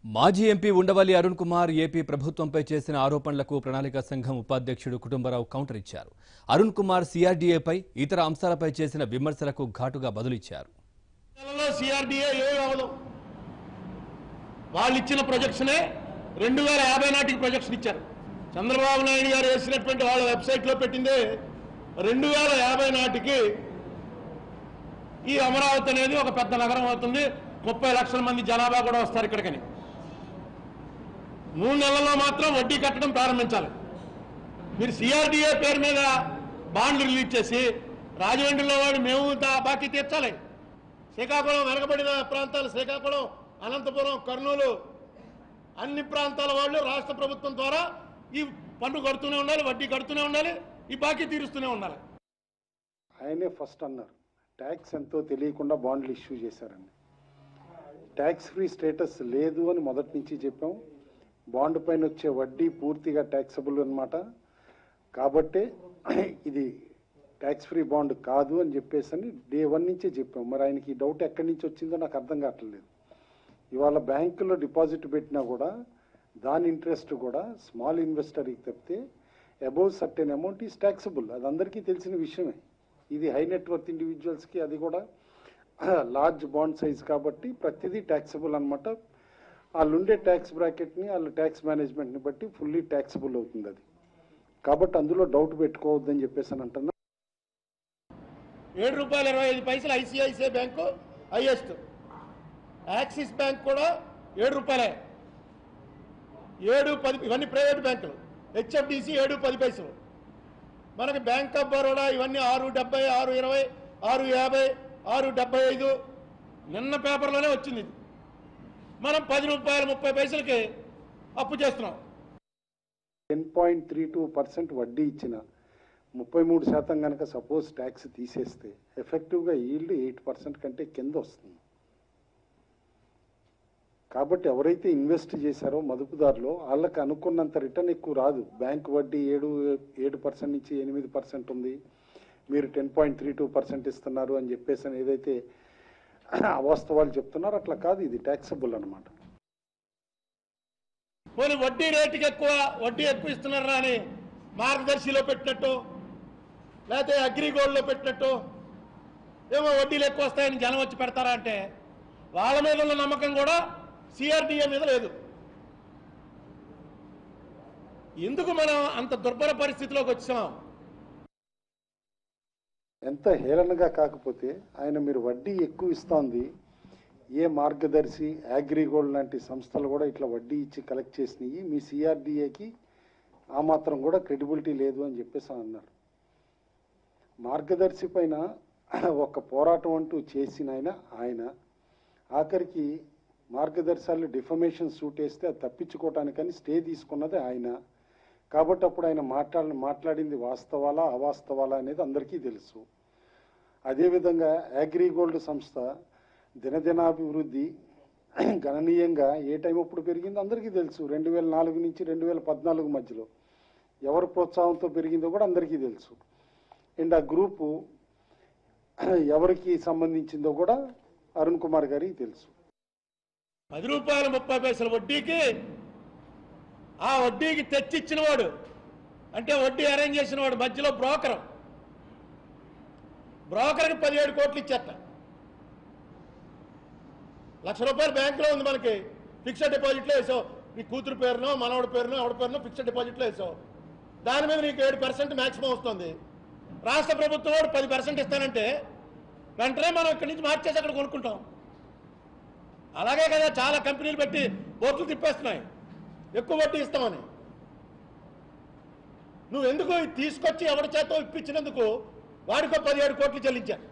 మాజీ MP Undavalli Arun Kumar AP ప్రభుత్వంపై చేసిన ఆరోపణలకు ప్రణాళిక సంఘం ఉపాధ్యక్షుడు కుటుంబరావు కౌంటర్ ఇచ్చారు అరుణ్ కుమార్ సీఆర్డీఏపై ఇతర అంశాలపై చేసిన విమర్శలకు ఘాటుగా బదులిచ్చారు నెలలో సిఆర్డీఏ ఏమి అవ్వదు వాళ్ళు ఇచ్చిన ప్రొజెక్షనే రెండు వేల యాభై నాటికి ప్రొజెక్షన్ ఇచ్చారు చంద్రబాబు నాయుడు గారు వేసినటువంటి వాళ్ళ వెబ్సైట్లో పెట్టిందే రెండు వేల యాభై నాటికి ఈ అమరావతి అనేది ఒక పెద్ద నగరం అవుతుంది ముప్పై లక్షల మంది జనాభా కూడా వస్తారు ఇక్కడికని మూడు నెలల్లో మాత్రం వడ్డీ కట్టడం ప్రారంభించాలి మీరు సిఆర్డీఏ పేరు మీద బాండ్లు రిలీజ్ చేసి రాజమండ్రిలో వాడు మేము దా- బాకీ తీర్చాలి శ్రీకాకుళం వెనకబడిన ప్రాంతాలు శ్రీకాకుళం అనంతపురం కర్నూలు అన్ని ప్రాంతాల వాళ్ళు రాష్ట్ర ప్రభుత్వం ద్వారా ఈ పన్ను కడుతూనే ఉండాలి వడ్డీ కడుతూనే ఉండాలి ఈ బాకీ తీరుస్తూనే ఉండాలి ఆయనే ఫస్ట్ అన్నారు ట్యాక్స్ ఎంతో తెలియకుండా బాండ్లు ఇష్యూ చేశారని ట్యాక్స్ ఫ్రీ స్టేటస్ లేదు అని మొదటి నుంచి చెప్పాం బాండ్ పైన వచ్చే వడ్డీ పూర్తిగా ట్యాక్సబుల్ అన్నమాట కాబట్టే ఇది ట్యాక్స్ ఫ్రీ బాండ్ కాదు అని చెప్పేసి అని డే వన్ నుంచే చెప్పాం మరి ఆయనకి ఈ డౌట్ ఎక్కడి నుంచి వచ్చిందో నాకు అర్థం కావట్లేదు ఇవాళ బ్యాంకులో డిపాజిట్ పెట్టినా కూడా దాని ఇంట్రెస్ట్ కూడా స్మాల్ ఇన్వెస్టర్కి తప్పితే above certain amount is taxable అది అందరికీ తెలిసిన విషయమే ఇది హై నెట్వర్త్ ఇండివిజువల్స్కి అది కూడా లార్జ్ బాండ్ సైజ్ కాబట్టి ప్రతిదీ ట్యాక్సబుల్ అనమాట వాళ్ళు ఉండే ట్యాక్స్ బ్రాకెట్ని వాళ్ళ ట్యాక్స్ మేనేజ్మెంట్ని బట్టి ఫుల్లీ ట్యాక్సబుల్ అవుతుంది అది కాబట్టి అందులో డౌట్ పెట్టుకోవద్దని చెప్పేసి అని అంటున్నా ఏడు రూపాయల ఇరవై ఐదు పైసలు ICICI bank highest Axis bank కూడా ఏడు రూపాయలే ఏడు పది ఇవన్నీ ప్రైవేట్ బ్యాంకులు హెచ్ఎఫ్డిసి ఏడు పది పైసలు మనకి బ్యాంక్ ఆఫ్ బరోడా ఇవన్నీ ఆరు డెబ్బై ఆరు ఇరవై ఆరు యాభై ఆరు డెబ్బై ఐదు నిన్న పేపర్లోనే వచ్చింది ఇది మనం పది రూపాయలు ముప్పై పైసలకి అప్పు చేస్తున్నాం ten point three two percent వడ్డీ ఇచ్చిన ముప్పై మూడు శాతం కనుక సపోజ్ ట్యాక్స్ తీసేస్తే ఎఫెక్టివ్గా ఈల్డ్ ఎయిట్ పర్సెంట్ కంటే కింద వస్తుంది కాబట్టి ఎవరైతే ఇన్వెస్ట్ చేశారో మదుపుదారులో వాళ్ళకి అనుకున్నంత రిటర్న్ ఎక్కువ రాదు బ్యాంక్ వడ్డీ ఏడు ఏడు పర్సెంట్ నుంచి ఎనిమిది పర్సెంట్ ఉంది మీరు ten point three two percent ఇస్తున్నారు అని చెప్పేసి అని ఏదైతే అవాస్తవాలు చెప్తున్నారో అట్లా కాదు ఇది ట్యాక్సబుల్ అనమాట పోనీ వడ్డీ రేటుకి ఎక్కువ వడ్డీ ఎక్కువ ఇస్తున్నారా అని మార్గదర్శిలో పెట్టినట్టు లేకపోతే అగ్రిగోల్డ్లో పెట్టినట్టు ఏమో వడ్డీలు ఎక్కువ వస్తాయని జనం వచ్చి పెడతారా అంటే వాళ్ళ మీద ఉన్న నమ్మకం కూడా సిఆర్డిఏ మీద లేదు ఎందుకు మనం అంత దుర్భర పరిస్థితిలోకి వచ్చాం ఎంత హేళనగా కాకపోతే ఆయన మీరు వడ్డీ ఎక్కువ ఇస్తోంది ఏ మార్గదర్శి అగ్రిగోల్డ్ లాంటి సంస్థలు కూడా ఇట్లా వడ్డీ ఇచ్చి కలెక్ట్ చేసినాయి మీ సిఆర్డిఏకి ఆ మాత్రం కూడా క్రెడిబిలిటీ లేదు అని చెప్పేసి అన్నారు మార్గదర్శి పైన ఒక పోరాటం అంటూ చేసిన ఆయన ఆయన ఆఖరికి మార్గదర్శాలు డిఫమేషన్ సూట్ వేస్తే అది తప్పించుకోవటానికని స్టే తీసుకున్నది ఆయన కాబట్టి అప్పుడు ఆయన మాట్లాడ మాట్లాడింది వాస్తవాలా అవాస్తవాలా అనేది అందరికీ తెలుసు అదేవిధంగా అగ్రిగోల్డ్ సంస్థ దినదినాభివృద్ధి గణనీయంగా ఏ టైం అప్పుడు పెరిగిందో అందరికీ తెలుసు రెండు వేల నాలుగు నుంచి రెండు వేల పద్నాలుగు మధ్యలో ఎవరి ప్రోత్సాహంతో పెరిగిందో కూడా అందరికీ తెలుసు అండ్ ఆ గ్రూపు ఎవరికి సంబంధించిందో కూడా అరుణ్ కుమార్ గారికి తెలుసు పది రూపాయల ముప్పై పైసల వడ్డీకి ఆ వడ్డీకి తెచ్చిచ్చిన వాడు అంటే వడ్డీ అరేంజ్ చేసిన వాడు మధ్యలో బ్రోకర్ బ్రోకర్కి పదిహేడు కోట్లు ఇచ్చేట లక్ష రూపాయలు బ్యాంకులో ఉంది మనకి ఫిక్స్డ్ డిపాజిట్లో వేసావు నీ కూతురు పేరునో మనవడి పేరునో ఎవడి పేరునో ఫిక్స్డ్ డిపాజిట్లో వేసావు దాని మీద నీకు ఏడు పర్సెంట్ మ్యాక్సిమం వస్తుంది రాష్ట్ర ప్రభుత్వం వాడు పది పర్సెంట్ ఇస్తానంటే వెంటనే మనం ఇక్కడి నుంచి మార్చేసి అక్కడ కొనుక్కుంటాం అలాగే కదా చాలా కంపెనీలు పెట్టి బోర్డులు తిప్పేస్తున్నాయి ఎక్కువ వడ్డీ ఇస్తామని నువ్వు ఎందుకు ఇది తీసుకొచ్చి ఎవరి చేతో ఇప్పించినందుకు వాడికో పదిహేడు కోట్లు చెల్లించాను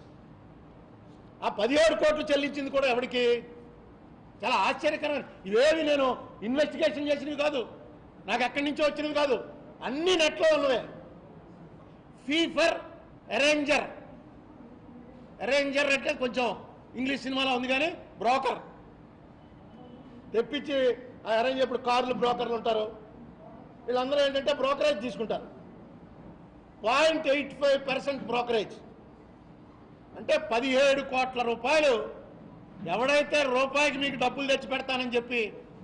ఆ పదిహేడు కోట్లు చెల్లించింది కూడా ఎవరికి చాలా ఆశ్చర్యకరమైన ఇవేవి నేను ఇన్వెస్టిగేషన్ చేసినవి కాదు నాకు ఎక్కడి నుంచో వచ్చినవి కాదు అన్ని నెట్లో ఉన్నవే ఫీ ఫర్ అరేంజర్ అరేంజర్ అంటే కొంచెం ఇంగ్లీష్ సినిమాలో ఉంది కానీ బ్రోకర్ తెప్పించి ఆ అరేంజ్ ఇప్పుడు కార్లు బ్రోకర్లు ఉంటారు వీళ్ళందరూ ఏంటంటే బ్రోకరేజ్ తీసుకుంటారు point eight five percent brokerage అంటే పదిహేడు కోట్ల రూపాయలు ఎవడైతే రూపాయికి మీకు డబ్బులు తెచ్చి పెడతానని చెప్పి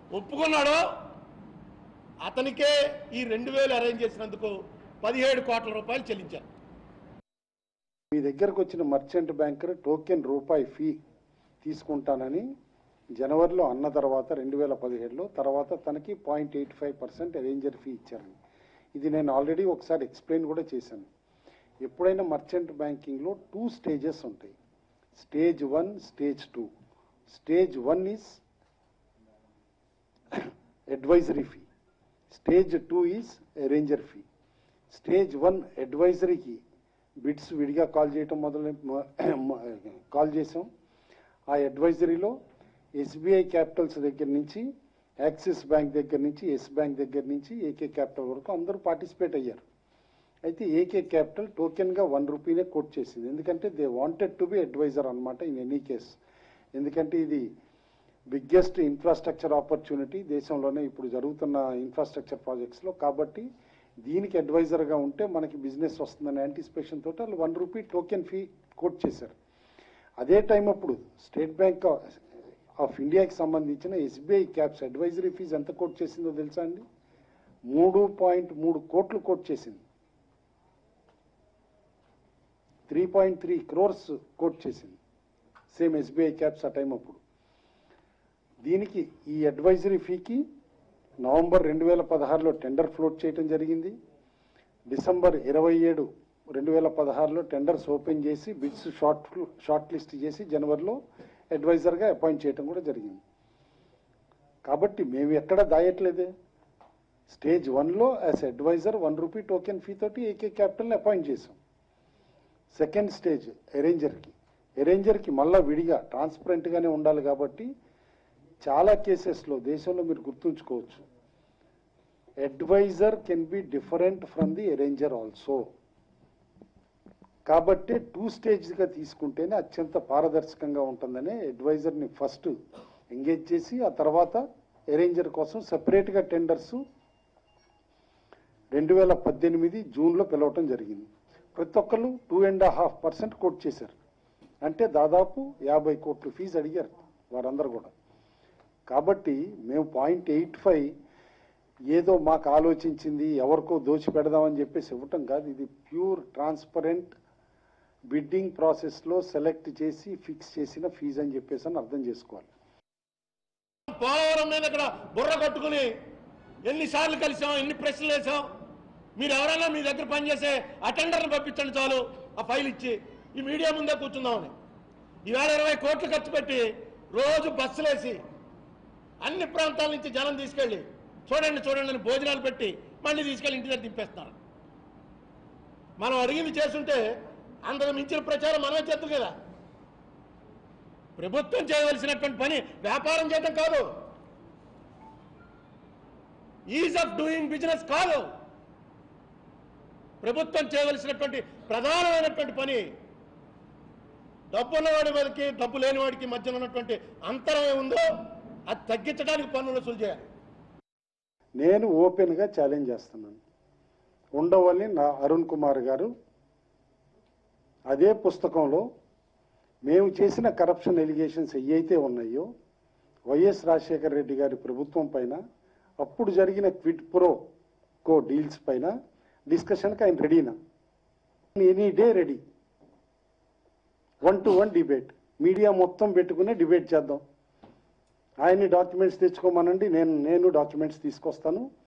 ఒప్పుకున్నాడో అతనికే ఈ రెండు వేలు అరేంజ్ చేసినందుకు పదిహేడు కోట్ల రూపాయలు చెల్లించారు మీ దగ్గరకు వచ్చిన మర్చెంట్ బ్యాంకర్ టోకెన్ రూపాయి ఫీ తీసుకుంటానని జనవరిలో అన్న తర్వాత రెండు వేల పదిహేడులో తర్వాత తనకి point eight five percent arranger fee ఇచ్చారని ఇది నేను ఆల్రెడీ ఒకసారి ఎక్స్ప్లెయిన్ కూడా చేశాను ఎప్పుడైనా మర్చెంట్ బ్యాంకింగ్లో టూ స్టేజెస్ ఉంటాయి stage one stage two stage one is advisory fee stage two is arranger fee stage one అడ్వైజరీకి బిడ్స్ విడిగా కాల్ చేయటం మొదలు కాల్ చేసాం ఆ అడ్వైజరీలో ఎస్బీఐ క్యాపిటల్స్ దగ్గర నుంచి యాక్సిస్ బ్యాంక్ దగ్గర నుంచి ఎస్ బ్యాంక్ దగ్గర నుంచి ఏకే క్యాపిటల్ వరకు అందరూ పార్టిసిపేట్ అయ్యారు అయితే ఏకే క్యాపిటల్ టోకెన్గా వన్ రూపీనే కోట్ చేసింది ఎందుకంటే they wanted to be adviser అనమాట ఇన్ ఎనీ కేస్ ఎందుకంటే ఇది బిగ్గెస్ట్ ఇన్ఫ్రాస్ట్రక్చర్ ఆపర్చునిటీ దేశంలోనే ఇప్పుడు జరుగుతున్న ఇన్ఫ్రాస్ట్రక్చర్ ప్రాజెక్ట్స్లో కాబట్టి దీనికి అడ్వైజర్గా ఉంటే మనకి బిజినెస్ వస్తుందనే యాంటిసిపేషన్ తోటి వాళ్ళు one rupee token fee quote చేశారు అదే టైం అప్పుడు స్టేట్ బ్యాంక్ ఆఫ్ ఇండియాకి సంబంధించిన ఎస్బీఐ క్యాప్స్ అడ్వైజరీ ఫీజు ఎంత కోట్ చేసిందో తెలుసా అండి మూడు పాయింట్ మూడు కోట్లు కోట్ చేసింది three point three crores quote చేసింది సేమ్ ఎస్బీఐ క్యాప్స్ ఆ టైం అప్పుడు దీనికి ఈ అడ్వైజరీ ఫీకి నవంబర్ రెండు వేల పదహారులో టెండర్ ఫ్లోట్ చేయడం జరిగింది డిసెంబర్ ఇరవై ఏడు రెండు వేల పదహారులో టెండర్స్ ఓపెన్ చేసి బిడ్స్ షార్ట్ షార్ట్ లిస్ట్ చేసి జనవరిలో అడ్వైజర్గా అపాయింట్ చేయడం కూడా జరిగింది కాబట్టి మేము ఎక్కడ దాయట్లేదే స్టేజ్ వన్లో as adviser one rupee token fee తోటి ఏకే క్యాపిటల్ని అపాయింట్ చేసాం సెకండ్ స్టేజ్ అరేంజర్కి అరేంజర్కి మళ్ళా విడిగా ట్రాన్స్పరెంట్గానే ఉండాలి కాబట్టి చాలా కేసెస్లో దేశంలో మీరు గుర్తుంచుకోవచ్చు adviser can be different from the arranger also కాబట్టి టూ స్టేజ్గా తీసుకుంటేనే అత్యంత పారదర్శకంగా ఉంటుందని అడ్వైజర్ని ఫస్ట్ ఎంగేజ్ చేసి ఆ తర్వాత అరేంజర్ కోసం సెపరేట్గా టెండర్స్ రెండు వేల పద్దెనిమిది జూన్లో పిలవటం జరిగింది ప్రతి ఒక్కరు two and half percent quote చేశారు అంటే దాదాపు యాభై కోట్ల ఫీజు అడిగారు వారందరూ కూడా కాబట్టి మేము పాయింట్ ఎయిట్ ఫైవ్ ఏదో మాకు ఆలోచించింది ఎవరికో దోచి పెడదామని చెప్పేసి ఇవ్వటం కాదు ఇది ప్యూర్ ట్రాన్స్పరెంట్ బిడ్డింగ్ ప్రాసెస్లో సెలెక్ట్ చేసి ఫిక్స్ చేసిన ఫీజు అని చెప్పేసి అని అర్థం చేసుకోవాలి పోలవరం మీద ఇక్కడ బుర్ర కొట్టుకుని ఎన్నిసార్లు కలిసాం ఎన్ని ప్రశ్నలు వేసాం మీరు ఎవరైనా మీ దగ్గర పనిచేసే అటెండర్ని పంపించండి చాలు ఆ ఫైల్ ఇచ్చి ఈ మీడియా ముందే కూర్చుందామని ఈవేళ ఇరవై కోట్లు ఖర్చు పెట్టి రోజు బస్సులేసి అన్ని ప్రాంతాల నుంచి జనం తీసుకెళ్ళి చూడండి చూడండి అని భోజనాలు పెట్టి మళ్ళీ తీసుకెళ్ళి ఇంటి దగ్గర దింపేస్తున్నారు మనం అడిగింది చేస్తుంటే అంతకు మించిన ప్రచారం మనమే చేద్దాం కదా ప్రభుత్వం చేయవలసినటువంటి పని వ్యాపారం చేయటం కాదు ఈజ్ ఆఫ్ డూయింగ్ బిజినెస్ కాదు ప్రభుత్వం చేయవలసినటువంటి ప్రధానమైనటువంటి పని డబ్బు ఉన్నవాడి మీదకి డబ్బు లేని వాడికి మధ్యన ఉన్నటువంటి అంతరం ఏముందో అది తగ్గించడానికి పన్నులు వసూలు చేయాలి నేను ఓపెన్గా ఛాలెంజ్ చేస్తున్నాను ఉండవల్లి నా అరుణ్ కుమార్ గారు అదే పుస్తకంలో మేము చేసిన కరప్షన్ ఎలిగేషన్స్ ఏవైతే ఉన్నాయో వైఎస్ రాజశేఖర రెడ్డి గారి ప్రభుత్వం పైన అప్పుడు జరిగిన క్విట్ ప్రో కో డీల్స్ పైన డిస్కషన్కి ఆయన రెడీనా any day ready one to one debate media మొత్తం పెట్టుకునే డిబేట్ చేద్దాం ఆయన్ని డాక్యుమెంట్స్ తెచ్చుకోమనండి నేను నేను డాక్యుమెంట్స్ తీసుకొస్తాను